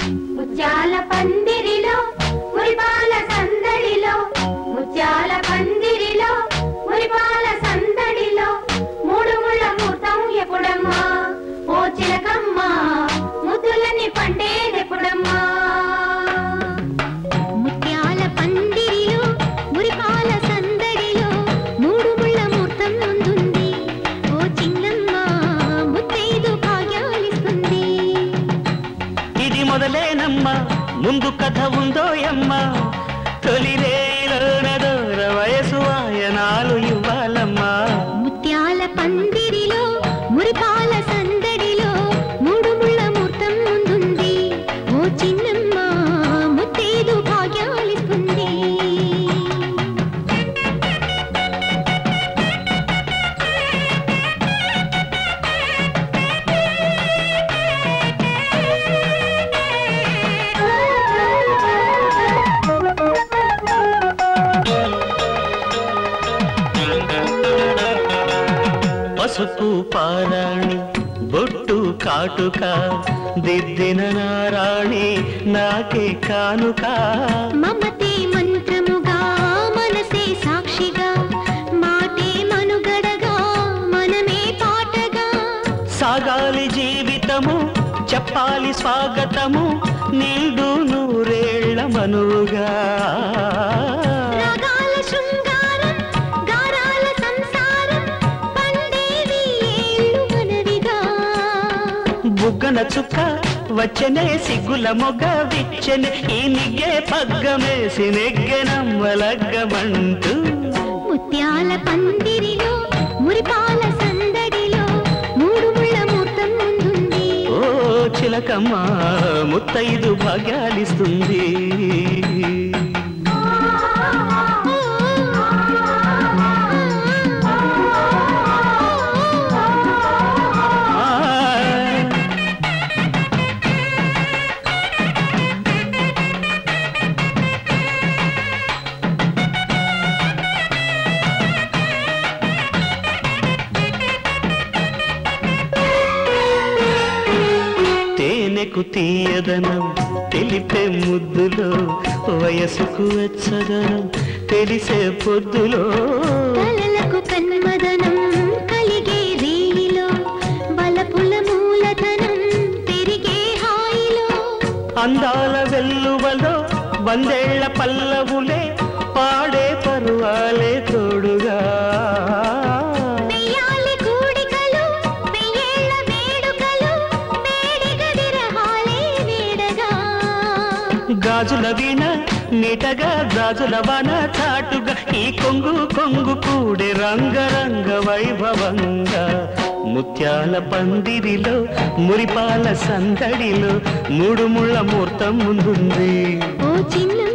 ముత్యాల పందిరిలో మురిపాల సందడిలో ముత్యాల పందిరిలో మురిపాల సందడిలో మూడు ముళ్ళ ముహూర్తం ఎప్పుడమ్మా ఓ చిలకమ్మ ముద్దులని పండేదెప్పుడమ్మా ముత్యాల పందిరిలో మురిపాల సందడిలో మూడు ముళ్ళ ముహూర్తం ముందుంది ఓ చిన్నమ్మ ముత్తైదు భాగ్యాలిస్తుంది ఇది మొదలేనమ్మా ముందు కథ ఉందోయమ్మా తొలి రేలోన దూర వయసు వాయనాలు ఇవ్వాలమ్మా ముత్యాల పందిరిలో మురిపాల సందడిలో మూడు ముళ్ళ ముహూర్తం ముందుంది ఓ చిన్నమ్మ ముత్తైదు భాగ్యాలిస్తుంది పసుపు పారాణి బొట్టు కాటుక దిద్దిన నారాణి నాకే కానుక మమతే మంత్రముగా మనసే సాక్షిగా మాటే మనుగడగా మనమే పాటగా సాగాలి జీవితము చెప్పాలి స్వాగతము నిండు నూరేళ్ల మనుగా రాగాల శృంగారం గారాల సంసారం పండేవి ఏళ్ళు మనవిగా బుగ్గన చుక్క వచ్చనే సిగ్గుల మొగ్గ విచ్చని ఈ నిగ్గే పగ్గమేసి నెగ్గెనమ్మలగ్గమంటూ ముత్యాల పందిరిలో మురిపాల సందడిలో మూడు ముళ్ళ ముహూర్తం ముందుంది ఓ చిలకమ్మ ముత్తైదు భాగ్యాలిస్తుంది ఆ తేనెకు తీయదనం తెలిపే ముద్దులో వయసుకు వెచ్చదనం తెలిసే పొద్దులో కలలకు కన్మదనం కలిగే రేయిలో బలపుల మూలధనం పెరిగే హాయిలో అందాల వెల్లువలో వందేళ్ల పల్లవులే పాడే పరువాలే తోడుగా వెయ్యాలి కూడికలు వెయ్యేళ్ళ వేడుకలు వేడిగ విరహాలే వేడగా గాజుల వీణ నీటగా గాజుల వాన చాటుగా ఈ కొంగు కొంగు కూడే రంగరంగ వైభవంగా ముత్యాల పందిరిలో మురిపాల సందడిలో మూడు ముళ్ళ ముహూర్తం ముందుంది ఓ చిన్న